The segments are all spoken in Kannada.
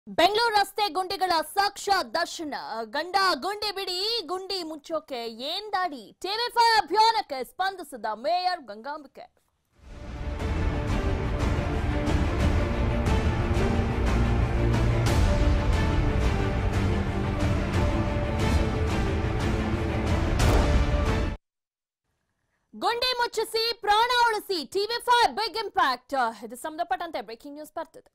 ಬೆಂಗಳೂರು ರಸ್ತೆ ಗುಂಡಿಗಳ ಸಾಕ್ಷಾತ್ ದರ್ಶನ ಗಂಡ ಗುಂಡಿ ಬಿಡಿ ಗುಂಡಿ ಮುಚ್ಚೋಕೆ ಏನ್ ದಾಡಿ ಟಿವಿ ಫೈವ್ ಅಭಿಯಾನಕ್ಕೆ ಸ್ಪಂದಿಸಿದ ಮೇಯರ್ ಗಂಗಾಂಬಿಕೆ ಗುಂಡಿ ಮುಚ್ಚಿಸಿ ಪ್ರಾಣ ಉಳಿಸಿ ಟಿವಿ ಫೈವ್ ಬಿಗ್ ಇಂಪ್ಯಾಕ್ಟ್ ಇದು ಸಂಬಂಧಪಟ್ಟಂತೆ ಬ್ರೇಕಿಂಗ್ ನ್ಯೂಸ್ ಬರ್ತಿದೆ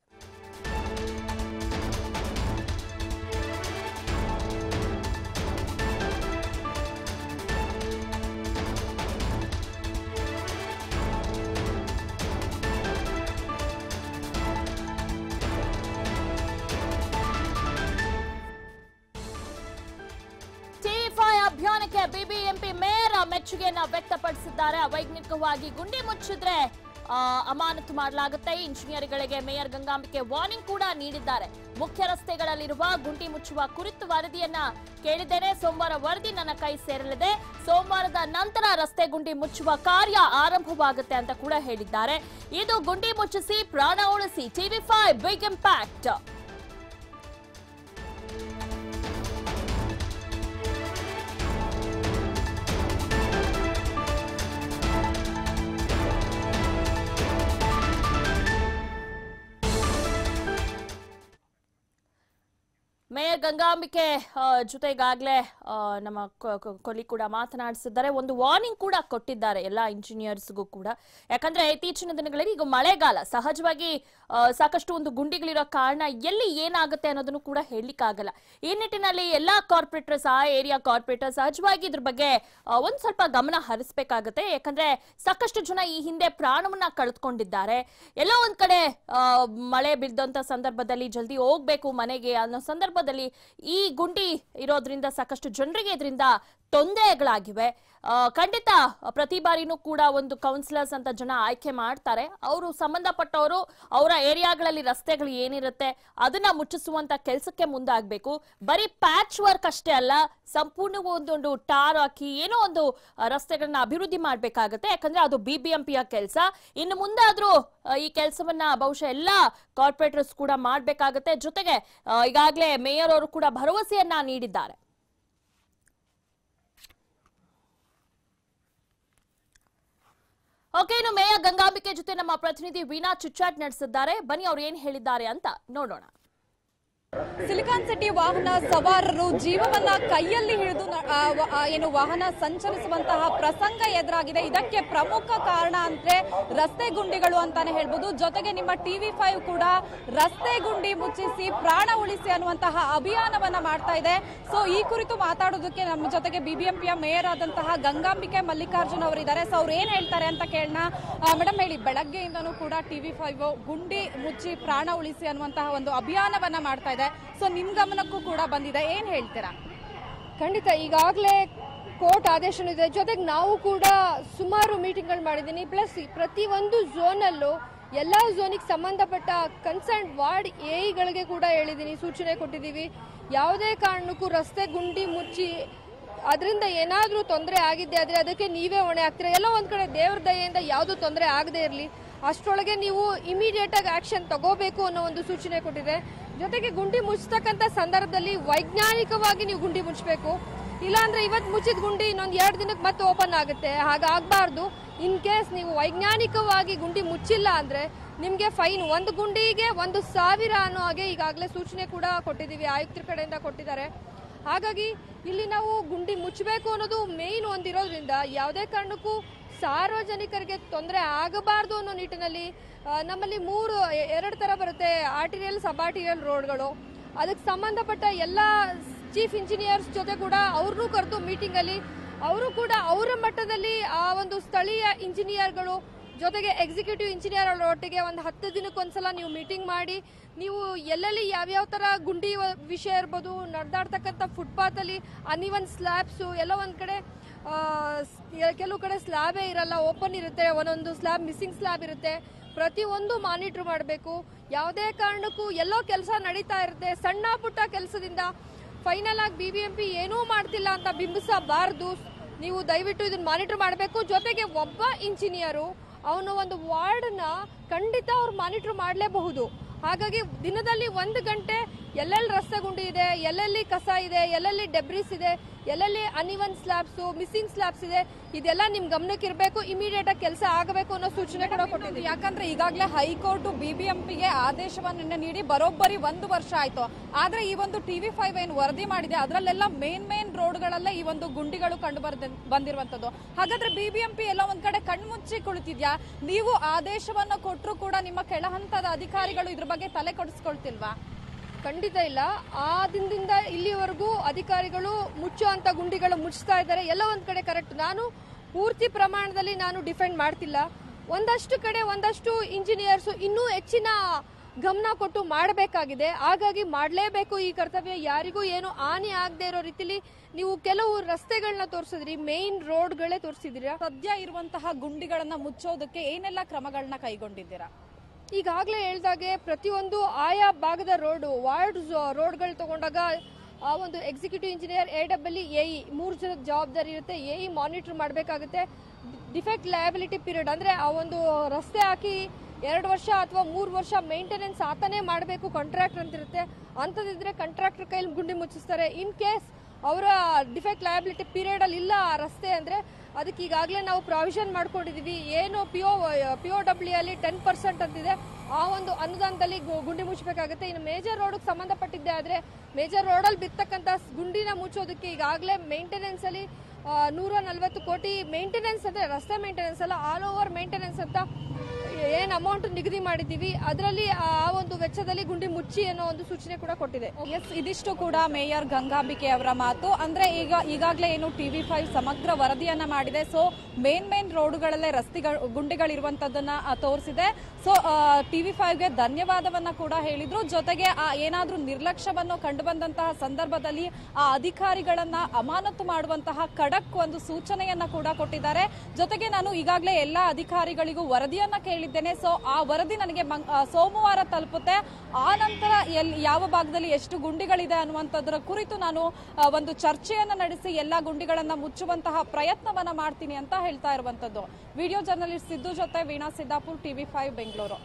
ಟಿ5 ಅಭಿಯಾನಕ್ಕೆ ಬಿಬಿಎಂಪಿ ಮೇಯರ್ ಮೆಚ್ಚುಗೆಯನ್ನ ವ್ಯಕ್ತಪಡಿಸಿದ್ದಾರೆ ಅವೈಜ್ಞಾನಿಕವಾಗಿ ಗುಂಡಿ ಮುಚ್ಚಿದ್ರೆ ಆ, ಅಮಾನತು ಮಾಡಲಾಗುತ್ತೆ ಇಂಜಿನಿಯರ್ಗಳಿಗೆ ಮೇಯರ್ ಗಂಗಾಂಬಿಕೆ ವಾರ್ನಿಂಗ್ ಕೂಡ ನೀಡಿದ್ದಾರೆ ಮುಖ್ಯ ರಸ್ತೆಗಳಲ್ಲಿರುವ ಗುಂಡಿ ಮುಚ್ಚುವ ಕುರಿತು ವರದಿಯನ್ನ ಕೇಳಿದ್ದೇನೆ ಸೋಮವಾರ ವರದಿ ನನ್ನ ಕೈ ಸೇರಲಿದೆ ಸೋಮವಾರದ ನಂತರ ರಸ್ತೆ ಗುಂಡಿ ಮುಚ್ಚುವ ಕಾರ್ಯ ಆರಂಭವಾಗುತ್ತೆ ಅಂತ ಕೂಡ ಹೇಳಿದ್ದಾರೆ ಇದು ಗುಂಡಿ ಮುಚ್ಚಿಸಿ ಪ್ರಾಣ ಉಳಿಸಿ TV five big impact mayor Gangambike ಆ, ಜೊತೆ ಈಗಾಗಲೇ ನಮ್ಮ ಕೊ- ಕೊ- ಕೊಲಿ ಕೂಡ ಮಾತನಾಡಿಸಿದ್ದಾರೆ ಒಂದು ವಾರ್ನಿಂಗ್ ಕೂಡ ಕೊಟ್ಟಿದ್ದಾರೆ ಎಲ್ಲ ಇಂಜಿನಿಯರ್ಸ್ಗೂ ಕೂಡ ಯಾಕಂದ್ರೆ ಇತ್ತೀಚಿನ ದಿನಗಳಲ್ಲಿ ಈಗ ಮಳೆಗಾಲ ಸಹಜವಾಗಿ ಆ, ಸಾಕಷ್ಟು ಒಂದು ಗುಂಡಿಗಳಿರೋ ಕಾರಣ ಎಲ್ಲಿ ಏನಾಗುತ್ತೆ ಅನ್ನೋದನ್ನು ಕೂಡ ಹೇಳಲಿಕ್ಕಾಗಲ್ಲ ಈ ನಿಟ್ಟಿನಲ್ಲಿ ಎಲ್ಲಾ ಕಾರ್ಪೊರೇಟರ್ಸ್ ಆ ಏರಿಯಾ ಕಾರ್ಪೊರೇಟರ್ ಸಹಜವಾಗಿ ಇದ್ರ ಬಗ್ಗೆ ಆ, ಒಂದ್ ಸ್ವಲ್ಪ ಗಮನ ಹರಿಸಬೇಕಾಗುತ್ತೆ ಯಾಕಂದ್ರೆ ಸಾಕಷ್ಟು ಜನ ಈ ಹಿಂದೆ ಪ್ರಾಣವನ್ನ ಕಳೆದುಕೊಂಡಿದ್ದಾರೆ ಎಲ್ಲೋ ಒಂದ್ ಕಡೆ ಆ, ಮಳೆ ಬಿದ್ದಂತ ಸಂದರ್ಭದಲ್ಲಿ ಜಲ್ದಿ ಹೋಗ್ಬೇಕು ಮನೆಗೆ ಅನ್ನೋ ಸಂದರ್ಭದಲ್ಲಿ ಈ ಗುಂಡಿ ಇರೋದ್ರಿಂದ ಸಾಕಷ್ಟು ಜನರಿಗೆ ಇದರಿಂದ ತೊಂದರೆಗಳಾಗಿವೆ ಆ, ಖಂಡಿತ ಪ್ರತಿ ಬಾರಿನೂ ಕೂಡ ಒಂದು ಕೌನ್ಸಿಲರ್ಸ್ ಅಂತ ಜನ ಆಯ್ಕೆ ಮಾಡ್ತಾರೆ ಅವರು ಸಂಬಂಧಪಟ್ಟವರು ಅವರ ಏರಿಯಾಗಳಲ್ಲಿ ರಸ್ತೆಗಳು ಏನಿರುತ್ತೆ ಅದನ್ನ ಮುಚ್ಚಿಸುವಂತ ಕೆಲಸಕ್ಕೆ ಮುಂದಾಗಬೇಕು ಬರೀ ಪ್ಯಾಚ್ ವರ್ಕ್ ಅಷ್ಟೇ ಅಲ್ಲ ಸಂಪೂರ್ಣ ಒಂದೊಂದು ಟಾರ್ ಹಾಕಿ ಏನೋ ಒಂದು ಆ, ರಸ್ತೆಗಳನ್ನ ಅಭಿವೃದ್ಧಿ ಮಾಡ್ಬೇಕಾಗತ್ತೆ ಯಾಕಂದ್ರೆ ಅದು ಬಿಬಿಎಂಪಿಯ ಕೆಲಸ ಇನ್ನು ಮುಂದಾದ್ರೂ ಆ, ಈ ಕೆಲಸವನ್ನ ಬಹುಶಃ ಎಲ್ಲ ಕಾರ್ಪೊರೇಟರ್ಸ್ ಕೂಡ ಮಾಡ್ಬೇಕಾಗತ್ತೆ ಜೊತೆಗೆ ಆ, ಈಗಾಗಲೇ ಮೇಯರ್ ಅವರು ಕೂಡ ಭರವಸೆಯನ್ನ ನೀಡಿದ್ದಾರೆ ಓಕೆ ಇನ್ನು ಮೇಯರ್ ಗಂಗಾಂಬಿಕೆ ಜೊತೆ ನಮ್ಮ ಪ್ರತಿನಿಧಿ ವೀಣಾ ಚಿಚ್ಚಾಟ್ ನಡೆಸಿದ್ದಾರೆ ಬನ್ನಿ ಅವ್ರು ಏನ್ ಹೇಳಿದ್ದಾರೆ ಅಂತ ನೋಡೋಣ ಸಿಲಿಕಾನ್ ಸಿಟಿ ವಾಹನ ಸವಾರರು ಜೀವವನ್ನ ಕೈಯಲ್ಲಿ ಹಿಡಿದು ನ- ಆ, ವ- ಆ, ಏನು ವಾಹನ ಸಂಚರಿಸುವಂತಹ ಪ್ರಸಂಗ ಎದುರಾಗಿದೆ ಇದಕ್ಕೆ ಪ್ರಮುಖ ಕಾರಣ ಅಂದ್ರೆ ರಸ್ತೆ ಗುಂಡಿಗಳು ಅಂತಾನೆ ಹೇಳ್ಬೋದು ಜೊತೆಗೆ ನಿಮ್ಮ ಟಿವಿ ಫೈವ್ ಕೂಡ ರಸ್ತೆ ಗುಂಡಿ ಮುಚ್ಚಿಸಿ ಪ್ರಾಣ ಉಳಿಸಿ ಅನ್ನುವಂತಹ ಅಭಿಯಾನವನ್ನ ಮಾಡ್ತಾ ಇದೆ ಸೊ ಈ ಕುರಿತು ಮಾತಾಡೋದಕ್ಕೆ ನಮ್ಮ ಜೊತೆಗೆ ಬಿಬಿಎಂಪಿಯ ಮೇಯರ್ ಆದಂತಹ ಗಂಗಾಂಬಿಕೆ ಮಲ್ಲಿಕಾರ್ಜುನ್ ಅವರಿದ್ದಾರೆ ಸೊ ಅವ್ರು ಏನ್ ಹೇಳ್ತಾರೆ ಅಂತ ಕೇಳೋಣ ಮೇಡಮ್ ಹೇಳಿ ಬೆಳಗ್ಗೆಯಿಂದನೂ ಕೂಡ ಟಿವಿ ಫೈವ್ ಗುಂಡಿ ಮುಚ್ಚಿ ಪ್ರಾಣ ಉಳಿಸಿ ಅನ್ನುವಂತಹ ಒಂದು ಅಭಿಯಾನವನ್ನ ಮಾಡ್ತಾ ಇದೆ ಸೊ ನಿಮ್ ಗಮನಕ್ಕೂ ಕೂಡ ಬಂದಿದೆ ಏನ್ ಹೇಳ್ತೀರಾ ಖಂಡಿತ ಈಗಾಗಲೇ ಕೋರ್ಟ್ ಆದೇಶನೂ ಇದೆ ಜೊತೆಗೆ ನಾವು ಕೂಡ ಸುಮಾರು ಮೀಟಿಂಗ್ಗಳು ಮಾಡಿದ್ದೀನಿ ಪ್ಲಸ್ ಪ್ರತಿ ಒಂದು ಝೋನಲ್ಲೂ ಎಲ್ಲ ಝೋನಿಗೆ ಸಂಬಂಧಪಟ್ಟ ಕನ್ಸರ್ನ್ ವಾರ್ಡ್ ಎಗಳಿಗೆ ಕೂಡ ಹೇಳಿದ್ದೀನಿ ಸೂಚನೆ ಕೊಟ್ಟಿದ್ದೀವಿ ಯಾವುದೇ ಕಾರಣಕ್ಕೂ ರಸ್ತೆ ಗುಂಡಿ ಮುಚ್ಚಿ ಅದರಿಂದ ಏನಾದರೂ ತೊಂದರೆ ಆಗಿದ್ದೆ ಆದರೆ ಅದಕ್ಕೆ ನೀವೇ ಹೊಣೆ ಆಗ್ತೀರಾ ಎಲ್ಲೋ ಒಂದು ಕಡೆ ದೇವ್ರ ದಯೆಯಿಂದ ಯಾವುದೂ ತೊಂದರೆ ಆಗದೇ ಇರಲಿ ಅಷ್ಟರೊಳಗೆ ನೀವು ಇಮಿಡಿಯೇಟ್ ಆಗಿ ಆಕ್ಷನ್ ತಗೋಬೇಕು ಅನ್ನೋ ಒಂದು ಸೂಚನೆ ಕೊಟ್ಟಿದೆ ಜೊತೆಗೆ ಗುಂಡಿ ಮುಚ್ಚತಕ್ಕಂಥ ಸಂದರ್ಭದಲ್ಲಿ ವೈಜ್ಞಾನಿಕವಾಗಿ ನೀವು ಗುಂಡಿ ಮುಚ್ಚಬೇಕು ಇಲ್ಲಾಂದ್ರೆ ಇವತ್ತು ಮುಚ್ಚಿದ ಗುಂಡಿ ಇನ್ನೊಂದು ಎರಡು ದಿನಕ್ಕೆ ಮತ್ತೆ ಓಪನ್ ಆಗುತ್ತೆ ಹಾಗಾಗಬಾರ್ದು ಇನ್ ಕೇಸ್ ನೀವು ವೈಜ್ಞಾನಿಕವಾಗಿ ಗುಂಡಿ ಮುಚ್ಚಿಲ್ಲ ಅಂದ್ರೆ ನಿಮಗೆ ಫೈನ್ ಒಂದು ಗುಂಡಿಗೆ ಒಂದು ಸಾವಿರ ಅನ್ನೋ ಹಾಗೆ ಈಗಾಗಲೇ ಸೂಚನೆ ಕೂಡ ಕೊಟ್ಟಿದ್ದೀವಿ ಆಯುಕ್ತರ ಕಡೆಯಿಂದ ಕೊಟ್ಟಿದ್ದಾರೆ ಹಾಗಾಗಿ ಇಲ್ಲಿ ನಾವು ಗುಂಡಿ ಮುಚ್ಚಬೇಕು ಅನ್ನೋದು ಮೇಯ್ನ್ ಒಂದಿರೋದ್ರಿಂದ ಯಾವುದೇ ಕಾರಣಕ್ಕೂ ಸಾರ್ವಜನಿಕರಿಗೆ ತೊಂದರೆ ಆಗಬಾರ್ದು ಅನ್ನೋ ನಿಟ್ಟಿನಲ್ಲಿ ಆ, ನಮ್ಮಲ್ಲಿ ಮೂರು ಎ- ಎರಡು ತರ ಬರುತ್ತೆ ಆರ್ಟಿರಿಯಲ್ ಸಬ್ ಆರ್ಟಿರಿಯಲ್ ರೋಡ್ಗಳು ಅದಕ್ಕೆ ಸಂಬಂಧಪಟ್ಟ ಎಲ್ಲ ಚೀಫ್ ಇಂಜಿನಿಯರ್ಸ್ ಜೊತೆ ಕೂಡ ಅವ್ರನ್ನೂ ಕರೆದು ಮೀಟಿಂಗ್ ಅಲ್ಲಿ ಅವರು ಕೂಡ ಅವರ ಮಟ್ಟದಲ್ಲಿ ಆ ಒಂದು ಸ್ಥಳೀಯ ಇಂಜಿನಿಯರ್ಗಳು ಜೊತೆಗೆ ಎಕ್ಸಿಕ್ಯೂಟಿವ್ ಇಂಜಿನಿಯರ್ ಒಟ್ಟಿಗೆ ಒಂದು ಹತ್ತು ದಿನಕ್ಕೊಂದ್ಸಲ ನೀವು ಮೀಟಿಂಗ್ ಮಾಡಿ ನೀವು ಎಲ್ಲೆಲ್ಲಿ ಯಾವ್ಯಾವ ತರ ಗುಂಡಿ ವ- ವಿಷಯ ಇರ್ಬೋದು ನಡೆದಾಡ್ತಕ್ಕಂಥ ಫುಟ್ಪಾತ್ ಅಲ್ಲಿ ಅನಿವನ್ ಸ್ಲ್ಯಾಬ್ಸು ಎಲ್ಲ ಒಂದ್ ಕಡೆ ಆ, ಸ್- ಕೆಲವು ಕಡೆ ಸ್ಲ್ಯಾಬೇ ಇರಲ್ಲ ಓಪನ್ ಇರುತ್ತೆ ಒಂದೊಂದು ಸ್ಲ್ಯಾಬ್ ಮಿಸ್ಸಿಂಗ್ ಸ್ಲ್ಯಾಬ್ ಇರುತ್ತೆ ಪ್ರತಿಯೊಂದು ಮಾನಿಟರ್ ಮಾಡಬೇಕು ಯಾವುದೇ ಕಾರಣಕ್ಕೂ ಎಲ್ಲೋ ಕೆಲಸ ನಡೀತಾ ಇರುತ್ತೆ ಸಣ್ಣ ಪುಟ್ಟ ಕೆಲಸದಿಂದ ಫೈನಲ್ ಆಗಿ ಬಿ ಬಿ ಎಂ ಪಿ ಏನೂ ಮಾಡ್ತಿಲ್ಲ ಅಂತ ಬಿಂಬಿಸಬಾರ್ದು ನೀವು ದಯವಿಟ್ಟು ಇದನ್ನ ಮಾನಿಟರ್ ಮಾಡಬೇಕು ಜೊತೆಗೆ ಒಬ್ಬ ಇಂಜಿನಿಯರು ಅವನು ಒಂದು ವಾರ್ಡ್ನ ಖಂಡಿತ ಅವ್ರು ಮಾನಿಟರ್ ಮಾಡಲೇಬಹುದು ಹಾಗಾಗಿ ದಿನದಲ್ಲಿ ಒಂದು ಗಂಟೆ ಎಲ್ಲೆಲ್ಲಿ ರಸ್ತೆ ಗುಂಡಿ ಇದೆ ಎಲ್ಲೆಲ್ಲಿ ಕಸ ಇದೆ ಎಲ್ಲೆಲ್ಲಿ ಡೆಬ್ರಿಸ್ ಇದೆ ಎಲ್ಲೆಲ್ಲಿ ಅನಿವನ್ ಸ್ಲ್ಯಾಬ್ಸ್ ಮಿಸ್ಸಿಂಗ್ ಸ್ಲ್ಯಾಬ್ಸ್ ಇದೆ ಇದೆಲ್ಲ ನಿಮ್ ಗಮನಕ್ಕೆ ಇರಬೇಕು ಇಮಿಡಿಯೇಟ್ ಆಗಿ ಕೆಲಸ ಆಗಬೇಕು ಅನ್ನೋ ಸೂಚನೆ ಕೂಡ ಕೊಟ್ಟಿದ್ದೀವಿ ಯಾಕಂದ್ರೆ ಈಗಾಗಲೇ ಹೈಕೋರ್ಟ್ ಬಿಬಿಎಂಪಿಗೆ ಆದೇಶವನ್ನ ನೀಡಿ ಬರೋಬ್ಬರಿ ಒಂದು ವರ್ಷ ಆಯ್ತು ಆದ್ರೆ ಈ ಒಂದು ಟಿವಿ ಫೈವ್ ಏನು ವರದಿ ಮಾಡಿದೆ ಅದರಲ್ಲೆಲ್ಲ ಮೇನ್ ಮೇನ್ ರೋಡ್ಗಳಲ್ಲೇ ಈ ಒಂದು ಗುಂಡಿಗಳು ಕಂಡು ಬರ್ದ ಬಂದಿರುವಂತದ್ದು ಹಾಗಾದ್ರೆ ಬಿಬಿಎಂಪಿ ಎಲ್ಲ ಒಂದ್ ಕಡೆ ಕಣ್ಮುಚ್ಚಿ ಕುಳಿತಿದ್ಯಾ ನೀವು ಆದೇಶವನ್ನ ಕೊಟ್ಟರು ಕೂಡ ನಿಮ್ಮ ಕೆಳಹಂತದ ಅಧಿಕಾರಿಗಳು ಇದ್ರ ಬಗ್ಗೆ ತಲೆ ಕೊಡಿಸ್ಕೊಳ್ತಿಲ್ವಾ ಖಂಡಿತ ಇಲ್ಲ ಆ ದಿನದಿಂದ ಇಲ್ಲಿವರೆಗೂ ಅಧಿಕಾರಿಗಳು ಮುಚ್ಚುವಂತ ಗುಂಡಿಗಳು ಮುಚ್ಚಿಸ್ತಾ ಇದ್ದಾರೆ ಎಲ್ಲ ಒಂದ್ ಕಡೆ ಕರೆಕ್ಟ್ ನಾನು ಪೂರ್ತಿ ಪ್ರಮಾಣದಲ್ಲಿ ನಾನು ಡಿಫೆಂಡ್ ಮಾಡ್ತಿಲ್ಲ ಒಂದಷ್ಟು ಕಡೆ ಒಂದಷ್ಟು ಇಂಜಿನಿಯರ್ಸ್ ಇನ್ನೂ ಹೆಚ್ಚಿನ ಗಮನ ಕೊಟ್ಟು ಮಾಡಬೇಕಾಗಿದೆ ಹಾಗಾಗಿ ಮಾಡಲೇಬೇಕು ಈ ಕರ್ತವ್ಯ ಯಾರಿಗೂ ಏನು ಹಾನಿ ಆಗದೆ ಇರೋ ರೀತಿಲಿ ನೀವು ಕೆಲವು ರಸ್ತೆಗಳನ್ನ ತೋರಿಸಿದ್ರಿ ಮೇನ್ ರೋಡ್ಗಳೇ ತೋರಿಸಿದಿರಾ ಸದ್ಯ ಇರುವಂತಹ ಗುಂಡಿಗಳನ್ನ ಮುಚ್ಚೋದಕ್ಕೆ ಏನೆಲ್ಲ ಕ್ರಮಗಳನ್ನ ಕೈಗೊಂಡಿದ್ದೀರಾ ಈಗಾಗಲೇ ಹೇಳ್ದಾಗೆ ಪ್ರತಿಯೊಂದು ಆಯಾ ಭಾಗದ ರೋಡ್ ವಾರ್ಡ್ ರೋಡ್ಗಳು ತಗೊಂಡಾಗ ಆ ಒಂದು executive engineer A W AE ಮೂರು ಜನದ ಜವಾಬ್ದಾರಿ ಇರುತ್ತೆ ಎಇ ಮಾನಿಟರ್ ಮಾಡಬೇಕಾಗುತ್ತೆ ಡಿಫೆಕ್ಟ್ ಲಯಬಿಲಿಟಿ ಪೀರಿಯಡ್ ಅಂದ್ರೆ ಆ ಒಂದು ರಸ್ತೆ ಹಾಕಿ ಎರಡು ವರ್ಷ ಅಥವಾ ಮೂರು ವರ್ಷ ಮೇಂಟೆನೆನ್ಸ್ ಆತನೇ ಮಾಡಬೇಕು ಕಾಂಟ್ರಾಕ್ಟರ್ ಅಂತ ಇರುತ್ತೆ ಅಂಥದ್ದಿದ್ರೆ ಕಾಂಟ್ರಾಕ್ಟರ್ ಕೈಲಿ ಗುಂಡಿ ಮುಚ್ಚಿಸ್ತಾರೆ ಇನ್ ಕೇಸ್ ಅವರ ಡಿಫೆಕ್ಟ್ ಲಯಬಿಲಿಟಿ ಪೀರಿಯಡ್ ಅಲ್ಲಿ ಇಲ್ಲ ಆ ರಸ್ತೆ ಅಂದ್ರೆ ಅದಕ್ಕೆ ಈಗಾಗಲೇ ನಾವು ಪ್ರಾವಿಷನ್ ಮಾಡ್ಕೊಂಡಿದೀವಿ ಏನು P O P O W ಅಲ್ಲಿ ಟೆನ್ ಪರ್ಸೆಂಟ್ ಅಂತಿದೆ ಆ ಒಂದು ಅನುದಾನದಲ್ಲಿ ಗು- ಗುಂಡಿ ಮುಚ್ಚಬೇಕಾಗುತ್ತೆ ಇನ್ನು ಮೇಜರ್ ರೋಡ್ ಸಂಬಂಧಪಟ್ಟಿದ್ದೆ ಆದ್ರೆ ಮೇಜರ್ ರೋಡಲ್ಲಿ ಬಿತ್ತಕ್ಕಂತ ಗುಂಡಿನ ಮುಚ್ಚೋದಕ್ಕೆ ಈಗಾಗಲೇ ಮೇಂಟೆನೆನ್ಸ್ ಅಲ್ಲಿ ಆ, ನೂರ ನಲ್ವತ್ತು ಕೋಟಿ ಮೇಂಟೆನೆನ್ಸ್ ಅಂದ್ರೆ ರಸ್ತೆ ಮೇಂಟೆನೆನ್ಸ್ ಅಲ್ಲ ಆಲ್ ಓವರ್ ಮೇಂಟೆನೆನ್ಸ್ ಅಂತ ಏನ್ ಅಮೌಂಟ್ ನಿಗದಿ ಮಾಡಿದೀವಿ ಅದರಲ್ಲಿ ಆ ಒಂದು ವೆಚ್ಚದಲ್ಲಿ ಗುಂಡಿ ಮುಚ್ಚಿ ಅನ್ನೋ ಒಂದು ಸೂಚನೆ ಕೂಡ ಕೊಟ್ಟಿದೆ ಎಸ್ ಇದಿಷ್ಟು ಕೂಡ ಮೇಯರ್ ಗಂಗಾಂಬಿಕೆ ಅವರ ಮಾತು ಅಂದ್ರೆ ಈಗ ಈಗಾಗಲೇ ಏನು ಟಿವಿ ಫೈವ್ ಸಮಗ್ರ ವರದಿಯನ್ನ ಮಾಡಿದೆ ಸೊ ಮೇನ್ ಮೇನ್ ರೋಡ್ಗಳಲ್ಲೇ ರಸ್ತೆಗಳು ಗುಂಡಿಗಳಿರುವಂತದ್ದನ್ನ ತೋರಿಸಿದೆ ಸೊ ಟಿವಿ ಫೈವ್ಗೆ ಧನ್ಯವಾದವನ್ನ ಕೂಡ ಹೇಳಿದ್ರು ಜೊತೆಗೆ ಆ ಏನಾದ್ರೂ ನಿರ್ಲಕ್ಷ್ಯವನ್ನು ಕಂಡು ಬಂದಂತಹ ಸಂದರ್ಭದಲ್ಲಿ ಆ ಅಧಿಕಾರಿಗಳನ್ನ ಅಮಾನತು ಮಾಡುವಂತಹ ಖಡಕ್ ಒಂದು ಸೂಚನೆಯನ್ನ ಕೂಡ ಕೊಟ್ಟಿದ್ದಾರೆ ಜೊತೆಗೆ ನಾನು ಈಗಾಗಲೇ ಎಲ್ಲಾ ಅಧಿಕಾರಿಗಳಿಗೂ ವರದಿಯನ್ನ ಕೇಳಿದ್ದೇನೆ ಸೊ ಆ ವರದಿ ನನಗೆ ಮಂಗ್- ಆ, ಸೋಮವಾರ ತಲುಪುತ್ತೆ ಆ ನಂತರ ಎಲ್ಲಿ ಯಾವ ಭಾಗದಲ್ಲಿ ಎಷ್ಟು ಗುಂಡಿಗಳಿದೆ ಅನ್ನುವಂಥದ್ರ ಕುರಿತು ನಾನು ಆ, ಒಂದು ಚರ್ಚೆಯನ್ನ ನಡೆಸಿ ಎಲ್ಲಾ ಗುಂಡಿಗಳನ್ನ ಮುಚ್ಚುವಂತಹ ಪ್ರಯತ್ನವನ್ನ ಮಾಡ್ತೀನಿ ಅಂತ ಹೇಳ್ತಾ ಇರುವಂತದ್ದು ವಿಡಿಯೋ ಜರ್ನಲಿಸ್ಟ್ ಸಿದ್ದು ಜೊತೆ Veena Siddapur TV five Bengaluru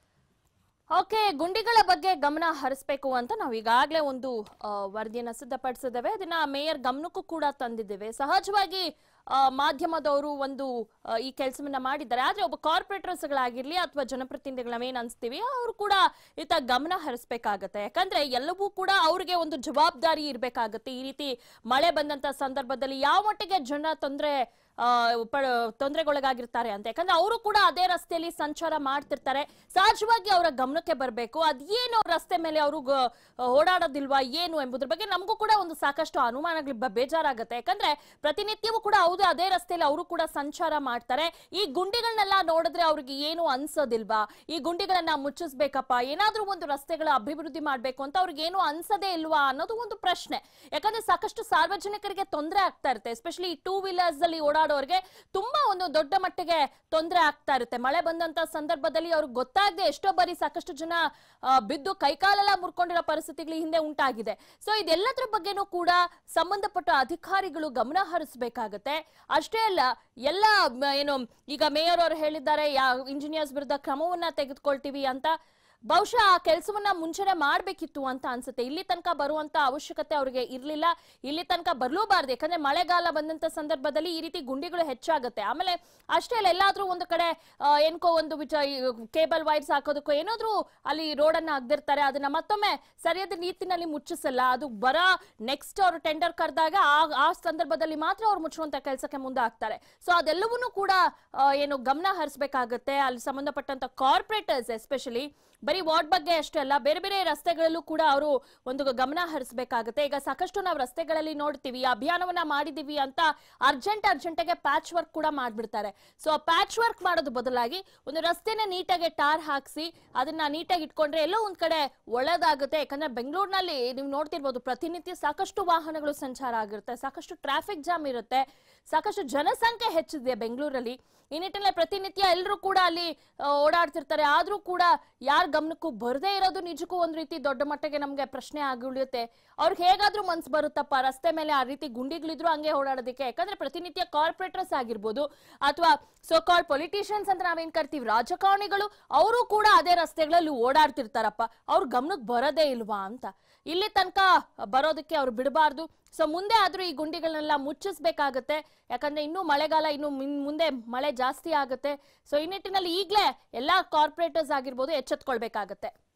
okay ಗುಂಡಿಗಳ ಬಗ್ಗೆ ಗಮನ ಹರಿಸಬೇಕು ಅಂತ ನಾವು ಈಗಾಗಲೇ ಒಂದು ಆ, ವರದಿಯನ್ನ ಸಿದ್ಧಪಡಿಸಿದ್ದೇವೆ ಅದನ್ನ ಮೇಯರ್ ಗಮನಕ್ಕೂ ಕೂಡ ತಂದಿದ್ದೇವೆ ಸಹಜವಾಗಿ ಆ, ಮಾಧ್ಯಮದವರು ಒಂದು ಆ, ಈ ಕೆಲಸವನ್ನ ಮಾಡಿದ್ದಾರೆ ಆದ್ರೆ ಒಬ್ಬ ಕಾರ್ಪೊರೇಟರ್ಸ್ಗಳಾಗಿರ್ಲಿ ಅಥವಾ ಜನಪ್ರತಿನಿಧಿಗಳ ಏನ್ ಅನ್ಸ್ತೀವಿ ಅವರು ಕೂಡ ಇತ್ತ ಗಮನ ಹರಿಸಬೇಕಾಗತ್ತೆ ಯಾಕಂದ್ರೆ ಎಲ್ಲವೂ ಕೂಡ ಅವ್ರಿಗೆ ಒಂದು ಜವಾಬ್ದಾರಿ ಇರ್ಬೇಕಾಗತ್ತೆ ಈ ರೀತಿ ಮಳೆ ಬಂದಂತ ಸಂದರ್ಭದಲ್ಲಿ ಯಾವ ಮಟ್ಟಿಗೆ ಜನ ತೊಂದರೆ ಆ, ಪ- ತೊಂದರೆಗೊಳಗಾಗಿರ್ತಾರೆ ಅಂತ ಯಾಕಂದ್ರೆ ಅವರು ಕೂಡ ಅದೇ ರಸ್ತೆಯಲ್ಲಿ ಸಂಚಾರ ಮಾಡ್ತಿರ್ತಾರೆ ಸಹಜವಾಗಿ ಅವರ ಗಮನಕ್ಕೆ ಬರಬೇಕು ಅದೇನು ರಸ್ತೆ ಮೇಲೆ ಅವರು ಓಡಾಡೋದಿಲ್ವಾ ಏನು ಎಂಬುದ್ರ ಬಗ್ಗೆ ನಮಗೂ ಕೂಡ ಒಂದು ಸಾಕಷ್ಟು ಅನುಮಾನಗಳು ಬ- ಬೇಜಾರಾಗತ್ತೆ ಯಾಕಂದ್ರೆ ಪ್ರತಿನಿತ್ಯವೂ ಕೂಡ ಹೌದು ಅದೇ ರಸ್ತೆಯಲ್ಲಿ ಅವರು ಕೂಡ ಸಂಚಾರ ಮಾಡ್ತಾರೆ ಈ ಗುಂಡಿಗಳನ್ನೆಲ್ಲ ನೋಡಿದ್ರೆ ಅವ್ರಿಗೆ ಏನು ಅನ್ಸೋದಿಲ್ವಾ ಈ ಗುಂಡಿಗಳನ್ನ ಮುಚ್ಚಿಸ್ಬೇಕಪ್ಪ ಏನಾದ್ರೂ ಒಂದು ರಸ್ತೆಗಳ ಅಭಿವೃದ್ಧಿ ಮಾಡ್ಬೇಕು ಅಂತ ಅವ್ರಿಗೆ ಏನು ಅನ್ಸದೇ ಇಲ್ವಾ ಅನ್ನೋದು ಒಂದು ಪ್ರಶ್ನೆ ಯಾಕಂದ್ರೆ ಸಾಕಷ್ಟು ಸಾರ್ವಜನಿಕರಿಗೆ ತೊಂದರೆ ಆಗ್ತಾ ಇರುತ್ತೆ ಎಸ್ಪೆಷಲಿ ಟೂ ವೀಲರ್ಸ್ ಅಲ್ಲಿ ಓಡಾಡೋರಿಗೆ ತುಂಬಾ ಒಂದು ದೊಡ್ಡ ಮಟ್ಟಿಗೆ ತೊಂದರೆ ಆಗ್ತಾ ಇರುತ್ತೆ ಮಳೆ ಬಂದಂತ ಸಂದರ್ಭದಲ್ಲಿ ಅವ್ರಿಗೆ ಗೊತ್ತಾಗದೆ ಎಷ್ಟೋ ಬಾರಿ ಸಾಕಷ್ಟು ಜನ ಆ, ಬಿದ್ದು ಕೈಕಾಲೆಲ್ಲ ಮುರ್ಕೊಂಡಿರೋ ಪರಿಸ್ಥಿತಿಗಳು ಹಿಂದೆ ಉಂಟಾಗಿದೆ ಸೊ ಇದೆಲ್ಲದ್ರ ಬಗ್ಗೆನೂ ಕೂಡ ಸಂಬಂಧಪಟ್ಟ ಅಧಿಕಾರಿಗಳು ಗಮನ ಹರಿಸಬೇಕಾಗತ್ತೆ ಅಷ್ಟೇ ಅಲ್ಲ ಎಲ್ಲ ಮ, ಏನು ಈಗ ಮೇಯರ್ ಅವರು ಹೇಳಿದ್ದಾರೆ ಯಾ ಇಂಜಿನಿಯರ್ಸ್ ವಿರುದ್ಧ ಕ್ರಮವನ್ನ ತೆಗೆದುಕೊಳ್ತೀವಿ ಅಂತ ಬಹುಶಃ ಆ ಕೆಲಸವನ್ನ ಮುಂಚೆನೆ ಮಾಡ್ಬೇಕಿತ್ತು ಅಂತ ಅನ್ಸುತ್ತೆ ಇಲ್ಲಿ ತನಕ ಬರುವಂತ ಅವಶ್ಯಕತೆ ಅವ್ರಿಗೆ ಇರ್ಲಿಲ್ಲ ಇಲ್ಲಿ ತನಕ ಬರ್ಲೂಬಾರ್ದು ಯಾಕಂದ್ರೆ ಮಳೆಗಾಲ ಬಂದಂತ ಸಂದರ್ಭದಲ್ಲಿ ಈ ರೀತಿ ಗುಂಡಿಗಳು ಹೆಚ್ಚಾಗುತ್ತೆ ಆಮೇಲೆ ಅಷ್ಟೇ ಅಲ್ಲ ಎಲ್ಲಾದ್ರೂ ಒಂದು ಕಡೆ ಆ, ಏನ್ಕೋ ಒಂದು ಕೇಬಲ್ ವೈರ್ಸ್ ಹಾಕೋದಕ್ಕೋ ಏನಾದ್ರೂ ಅಲ್ಲಿ ರೋಡನ್ನ ಅಗ್ದಿರ್ತಾರೆ ಅದನ್ನ ಮತ್ತೊಮ್ಮೆ ಸರಿಯಾದ ರೀತಿನಲ್ಲಿ ಮುಚ್ಚಿಸಲ್ಲ ಅದು ಬರ ನೆಕ್ಸ್ಟ್ ಅವರು ಟೆಂಡರ್ ಕರೆದಾಗ ಆ ಆ ಸಂದರ್ಭದಲ್ಲಿ ಮಾತ್ರ ಅವ್ರು ಮುಚ್ಚುವಂತ ಕೆಲಸಕ್ಕೆ ಮುಂದೆ ಆಗ್ತಾರೆ ಸೊ ಅದೆಲ್ಲವನ್ನೂ ಕೂಡ ಆ, ಏನು ಗಮನ ಹರಿಸಬೇಕಾಗತ್ತೆ ಅಲ್ಲಿ ಸಂಬಂಧಪಟ್ಟಂತ ಕಾರ್ಪೊರೇಟರ್ಸ್ ಎಸ್ಪೆಷಲಿ ಬರೀ ವಾರ್ಡ್ ಬಗ್ಗೆ ಅಷ್ಟೇ ಅಲ್ಲ ಬೇರೆ ಬೇರೆ ರಸ್ತೆಗಳಲ್ಲೂ ಕೂಡ ಅವರು ಒಂದು ಗಮನ ಹರಿಸಬೇಕಾಗುತ್ತೆ ಈಗ ಸಾಕಷ್ಟು ನಾವು ರಸ್ತೆಗಳಲ್ಲಿ ನೋಡ್ತೀವಿ ಅಭಿಯಾನವನ್ನ ಮಾಡಿದೀವಿ ಅಂತ ಅರ್ಜೆಂಟ್ ಅರ್ಜೆಂಟಾಗೆ ಪ್ಯಾಚ್ ವರ್ಕ್ ಕೂಡ ಮಾಡ್ಬಿಡ್ತಾರೆ ಸೊ ಆ ಪ್ಯಾಚ್ ವರ್ಕ್ ಮಾಡೋದು ಬದಲಾಗಿ ಒಂದು ರಸ್ತೆನ ನೀಟಾಗಿ ಟಾರ್ ಹಾಕ್ಸಿ ಅದನ್ನ ನೀಟಾಗಿ ಇಟ್ಕೊಂಡ್ರೆ ಎಲ್ಲೋ ಒಂದ್ ಕಡೆ ಒಳ್ಳೇದಾಗುತ್ತೆ ಯಾಕಂದ್ರೆ ಬೆಂಗಳೂರಿನಲ್ಲಿ ನೀವು ನೋಡ್ತಿರ್ಬೋದು ಪ್ರತಿನಿತ್ಯ ಸಾಕಷ್ಟು ವಾಹನಗಳು ಸಂಚಾರ ಆಗಿರುತ್ತೆ ಸಾಕಷ್ಟು ಟ್ರಾಫಿಕ್ ಜಾಮ್ ಇರುತ್ತೆ ಸಾಕಷ್ಟು ಜನಸಂಖ್ಯೆ ಹೆಚ್ಚಿದೆ ಬೆಂಗಳೂರಲ್ಲಿ ಈ ನಿಟ್ಟಿನಲ್ಲಿ ಪ್ರತಿನಿತ್ಯ ಎಲ್ಲರೂ ಕೂಡ ಅಲ್ಲಿ ಆ, ಓಡಾಡ್ತಿರ್ತಾರೆ ಆದ್ರೂ ಕೂಡ ಯಾರ ಗಮನಕ್ಕೂ ಬರದೇ ಇರೋದು ನಿಜಕ್ಕೂ ಒಂದ್ ರೀತಿ ದೊಡ್ಡ ಮಟ್ಟಿಗೆ ನಮ್ಗೆ ಪ್ರಶ್ನೆ ಆಗಿ ಉಳಿಯುತ್ತೆ ಅವ್ರಿಗೆ ಹೇಗಾದ್ರೂ ಮನ್ಸು ಬರುತ್ತಪ್ಪ ರಸ್ತೆ ಮೇಲೆ ಆ ರೀತಿ ಗುಂಡಿಗಳಿದ್ರು ಹಂಗೆ ಓಡಾಡೋದಕ್ಕೆ ಯಾಕಂದ್ರೆ ಪ್ರತಿನಿತ್ಯ ಕಾರ್ಪೊರೇಟರ್ಸ್ ಆಗಿರ್ಬೋದು ಅಥವಾ ಸೋ ಕಾಲ್ ಪೊಲಿಟಿಷಿಯನ್ಸ್ ಅಂತ ನಾವೇನ್ ಕರಿತೀವಿ ರಾಜಕಾರಣಿಗಳು ಅವರು ಕೂಡ ಅದೇ ರಸ್ತೆಗಳಲ್ಲಿ ಓಡಾಡ್ತಿರ್ತಾರಪ್ಪ ಅವ್ರ ಗಮನಕ್ಕೆ ಬರೋದೇ ಇಲ್ವಾ ಅಂತ ಇಲ್ಲಿ ತನಕ ಬರೋದಕ್ಕೆ ಅವ್ರು ಬಿಡಬಾರ್ದು ಸೊ ಮುಂದೆ ಆದ್ರೂ ಈ ಗುಂಡಿಗಳನ್ನೆಲ್ಲ ಮುಚ್ಚಿಸ್ಬೇಕಾಗತ್ತೆ ಯಾಕಂದ್ರೆ ಇನ್ನೂ ಮಳೆಗಾಲ ಇನ್ನು ಮಿನ್- ಮುಂದೆ ಮಳೆ ಜಾಸ್ತಿ ಆಗುತ್ತೆ ಸೊ ಈ ನಿಟ್ಟಿನಲ್ಲಿ ಈಗಲೇ ಎಲ್ಲಾ ಕಾರ್ಪೊರೇಟರ್ಸ್ ಆಗಿರ್ಬೋದು ಎಚ್ಚೆತ್ಕೊಳ್ಬೇಕಾಗತ್ತೆ